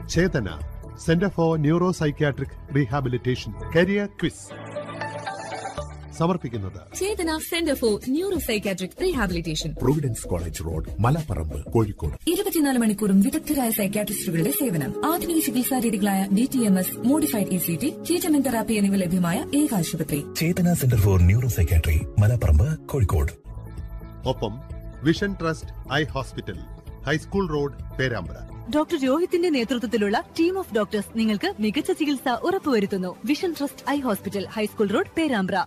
Chetana centre for neuro psychiatric rehabilitation career quiz സമർപ്പിക്കുന്നത് Chetana centre for neuro psychiatric rehabilitation Providence college road Malaparamba Kozhikode ഇരുപത്തിനാല് മണിക്കൂറും വിദഗ്ധരായ സൈക്കാട്രിസ്റ്റുകളുടെ സേവനം ആധുനിക ചികിത്സാ രീതികളായ D T M S modified E C T treatment therapy എന്നിവ ലഭ്യമായ ഏക ആശുപത്രി Chetana centre for neuro psychiatry Malaparamba Kozhikode ഒപ്പം vision trust eye hospital high school road Perambra doctor രോഹിത്തിന്റെ നേതൃത്വത്തിലുള്ള ടീം ഓഫ് ഡോക്ടേഴ്സ് നിങ്ങൾക്ക് മികച്ച ചികിത്സ ഉറപ്പുവരുത്തുന്നു vision trust eye hospital high school road Perambra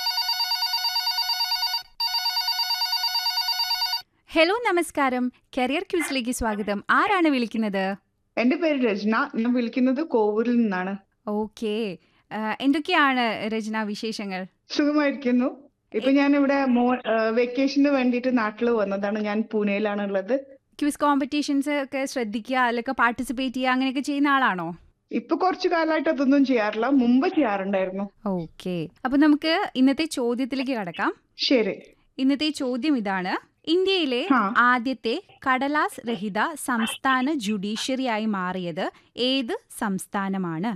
hello നമസ്കാരം കരിയർ ക്യൂസിലേക്ക് സ്വാഗതം ആരാണ് വിളിക്കുന്നത് എന്റെ പേര് രചന ഞാൻ വിളിക്കുന്നത് കോവൂരിൽ നിന്നാണ് ഓക്കെ എന്തൊക്കെയാണ് രചന വിശേഷങ്ങൾ സുഖമായിരിക്കുന്നു ഇപ്പൊ ഞാൻ ഇവിടെ മോ വെക്കേഷന് വേണ്ടിയിട്ട് നാട്ടിൽ വന്നതാണ് ഞാൻ പൂനെയിലാണ് ഉള്ളത് ക്യൂസ് കോമ്പറ്റീഷൻസ് ഒക്കെ ശ്രദ്ധിക്കുക അതിലൊക്കെ പാർട്ടിസിപ്പേറ്റ് ചെയ്യുക അങ്ങനെയൊക്കെ ചെയ്യുന്ന ആളാണോ ഇപ്പൊ കുറച്ചു കാലമായിട്ട് അതൊന്നും ചെയ്യാറില്ല മുമ്പ് ചെയ്യാറുണ്ടായിരുന്നു ഓക്കെ അപ്പൊ നമുക്ക് ഇന്നത്തെ ചോദ്യത്തിലേക്ക് കടക്കാം ശരി ഇന്നത്തെ ചോദ്യം ഇതാണ് ഇന്ത്യയിലെ ആ. ആദ്യത്തെ കടലാസ് രഹിത സംസ്ഥാന ജുഡീഷ്യറിയായി മാറിയത് ഏത് സംസ്ഥാനമാണ്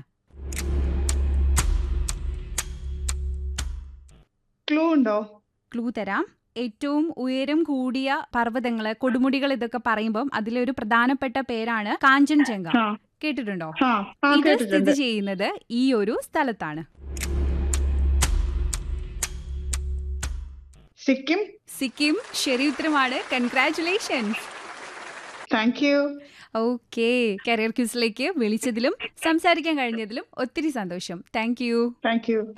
ക്ലൂ ഉണ്ടോ ക്ലൂ തരാം ഏറ്റവും ഉയരം കൂടിയ പർവ്വതങ്ങള് കൊടുമുടികൾ ഇതൊക്കെ പറയുമ്പം അതിലൊരു പ്രധാനപ്പെട്ട പേരാണ് കാഞ്ചൻജംഗ ആ കേട്ടിട്ടുണ്ടോ ആ ആ ഇത് കേട്ടിട്ടുണ്ട് സ്ഥിതി ചെയ്യുന്നത് ഈ ഒരു സ്ഥലത്താണ് സിക്കിം സിക്കിം ശരി ഉത്തരമാണ് congratulations thank you okay career ക്യൂസിലേക്ക് വിളിച്ചതിലും സംസാരിക്കാൻ കഴിഞ്ഞതിലും ഒത്തിരി സന്തോഷം താങ്ക് യു താങ്ക് യു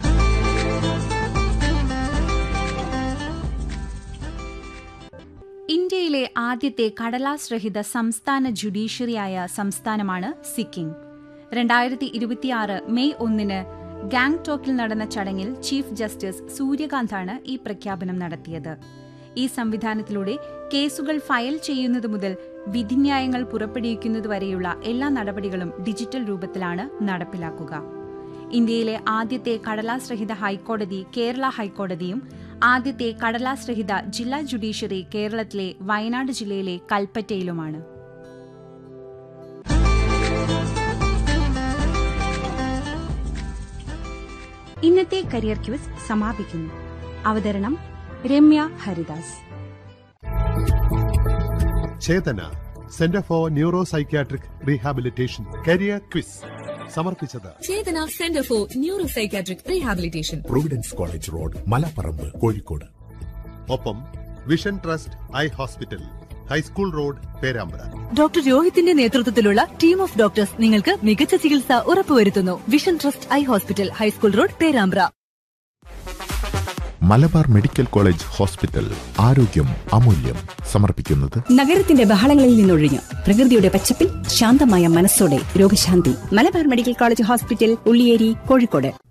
ഇന്ത്യയിലെ ആദ്യത്തെ കടലാസ് രഹിത സംസ്ഥാന ജുഡീഷ്യറിയായ സംസ്ഥാനമാണ് സിക്കിം രണ്ടായിരത്തി ഇരുപത്തിയാറ് മെയ് ഒന്നിന് ഗാങ്ടോക്കിൽ നടന്ന ചടങ്ങിൽ ചീഫ് ജസ്റ്റിസ് സൂര്യകാന്താണ് ഈ പ്രഖ്യാപനം നടത്തിയത് ഈ സംവിധാനത്തിലൂടെ കേസുകൾ ഫയൽ ചെയ്യുന്നത് മുതൽ വിധിന്യായങ്ങൾ പുറപ്പെടുവിക്കുന്നതുവരെയുള്ള എല്ലാ നടപടികളും ഡിജിറ്റൽ രൂപത്തിലാണ് നടപ്പിലാക്കുക ഇന്ത്യയിലെ ആദ്യത്തെ കടലാസ് രഹിത ഹൈക്കോടതി കേരള ഹൈക്കോടതിയും ആദ്യത്തെ കടലാസ് രഹിത ജില്ലാ ജുഡീഷ്യറി കേരളത്തിലെ വയനാട് ജില്ലയിലെ കൽപ്പറ്റയിലുമാണ് ഇന്നത്തെ കരിയർ ക്യൂസ് സമാപിക്കുന്നു അവതരണം Ramya Haridas Chetana centre for neuro psychiatric rehabilitation career quiz സമർപ്പിച്ചത് Chetana centre for neuro psychiatric rehabilitation Providence college road Malaparamba Kozhikode ഒപ്പം vision trust eye hospital high school road Perambra doctor രോഹിത്തിന്റെ നേതൃത്വത്തിലുള്ള ടീം ഓഫ് ഡോക്ടേഴ്സ് നിങ്ങൾക്ക് മികച്ച ചികിത്സ ഉറപ്പുവരുത്തുന്നു vision trust eye hospital high school road Perambra Malabar medical college hospital ആരോഗ്യം അമൂല്യം സമർപ്പിക്കുന്നത് നഗരത്തിന്റെ ബഹളങ്ങളിൽ നിന്നൊഴിഞ്ഞ് പ്രകൃതിയുടെ പച്ചപ്പിൽ ശാന്തമായ മനസ്സോടെ രോഗശാന്തി Malabar medical college hospital Ulliyeri Kozhikode